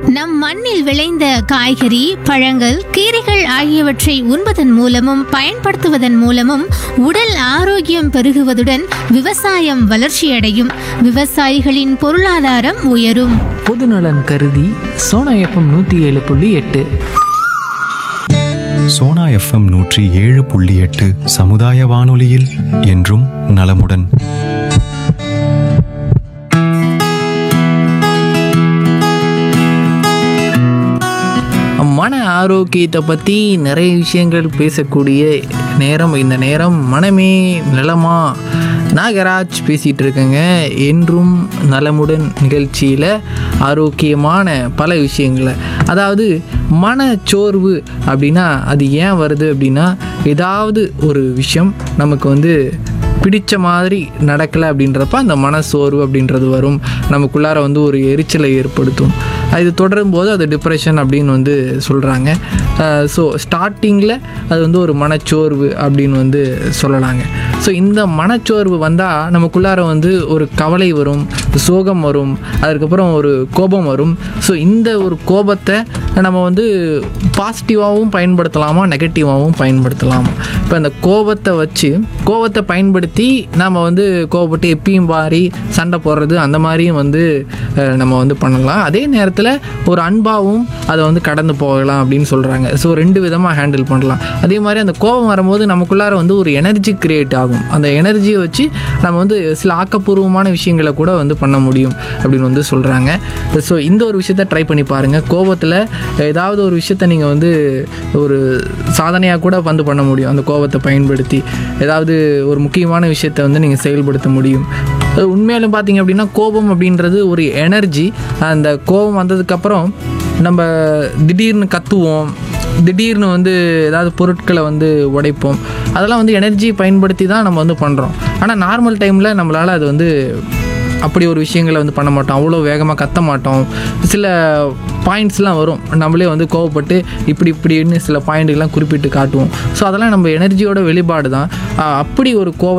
நம் மண்ணில் விளைந்த காய்கறி பழங்கள் கீரைகள் ஆகியவற்றை உண்பதன் மூலமும் பயன்படுத்துவதன் மூலமும் உடல் ஆரோக்கியம் பெருகுவதுடன் விவசாயம் வளர்ச்சியடையும் விவசாயிகளின் பொருளாதாரம் உயரும் பொதுநலன் கருதி சோனா எஃப்எம் நூற்றி ஏழு புள்ளி எட்டு சோனா எஃப்எம் நூற்றி ஏழு புள்ளி எட்டு சமுதாய வானொலியில் என்றும் நலமுடன் மன ஆரோக்கியத்தை பற்றி நிறைய விஷயங்கள் பேசக்கூடிய நேரம் இந்த நேரம் மனமே நலமா நாகராஜ் பேசிகிட்டு இருக்கேங்க என்றும் நலமுடன் நிகழ்ச்சியில் ஆரோக்கியமான பல விஷயங்களை அதாவது மனச்சோர்வு அப்படின்னா அது ஏன் வருது அப்படின்னா ஏதாவது ஒரு விஷயம் நமக்கு வந்து பிடிச்ச மாதிரி நடக்கலை அப்படின்றப்ப அந்த மனசோர்வு அப்படின்றது வரும் நமக்குள்ளார வந்து ஒரு எரிச்சலை ஏற்படுத்தும் இது தொடரும் போது அது டிப்ரெஷன் அப்படின்னு வந்து சொல்கிறாங்க ஸோ ஸ்டார்டிங்கில் அது வந்து ஒரு மனச்சோர்வு அப்படின்னு வந்து சொல்லலாங்க ஸோ இந்த மனச்சோர்வு வந்தால் நமக்குள்ளார வந்து ஒரு கவலை வரும் சோகம் வரும் அதுக்கப்புறம் ஒரு கோபம் வரும் ஸோ இந்த ஒரு கோபத்தை நம்ம வந்து பாசிட்டிவாகவும் பயன்படுத்தலாமா நெகட்டிவாகவும் பயன்படுத்தலாமா இப்போ அந்த கோபத்தை வச்சு கோபத்தை பயன்படுத்தி நம்ம வந்து கோபப்பட்டு எப்பயும் பாரி சண்டை போடுறது அந்த மாதிரியும் வந்து அஹ், நம்ம வந்து பண்ணலாம் அதே நேரத்தில் ஒரு அன்பாகவும் அதை வந்து கடந்து போகலாம் அப்படின்னு சொல்கிறாங்க ஸோ ரெண்டு விதமாக ஹேண்டில் பண்ணலாம் அதே மாதிரி அந்த கோபம் வரும்போது நமக்குள்ளார வந்து ஒரு எனர்ஜி கிரியேட் ஆகும் அந்த எனர்ஜியை வச்சு நம்ம வந்து சில ஆக்கப்பூர்வமான விஷயங்களை கூட வந்து பண்ண முடியும் அப்படின்னு வந்து சொல்கிறாங்க ஸோ இந்த ஒரு விஷயத்த ட்ரை பண்ணி பாருங்கள் கோபத்தில் ஏதாவது ஒரு விஷயத்த நீங்கள் வந்து ஒரு சாதனையாக கூட வந்து பண்ண முடியும் அந்த கோபத்தை பயன்படுத்தி ஏதாவது ஒரு முக்கியமான விஷயத்தை வந்து நீங்கள் செயல்படுத்த முடியும் அது உண்மையிலும் பார்த்தீங்க அப்படின்னா கோபம் அப்படின்றது ஒரு எனர்ஜி அந்த கோபம் வந்ததுக்கப்புறம் நம்ம திடீர்னு கத்துவோம் திடீர்னு வந்து ஏதாவது பொருட்களை வந்து உடைப்போம் அதெல்லாம் வந்து எனர்ஜி பயன்படுத்தி தான் நம்ம வந்து பண்ணுறோம் ஆனால் நார்மல் டைமில் நம்மளால் அது வந்து அப்படி ஒரு விஷயங்களை வந்து பண்ண மாட்டோம் அவ்வளோ வேகமாக கத்த மாட்டோம் சில பாயிண்ட்ஸ்லாம் வரும் நம்மளே வந்து கோவப்பட்டு இப்படி இப்படின்னு சில பாயிண்ட்டுகள்லாம் குறிப்பிட்டு காட்டுவோம் ஸோ அதெல்லாம் நம்ம எனர்ஜியோட வெளிப்பாடு தான் ஆஹ் அப்படி ஒரு கோவ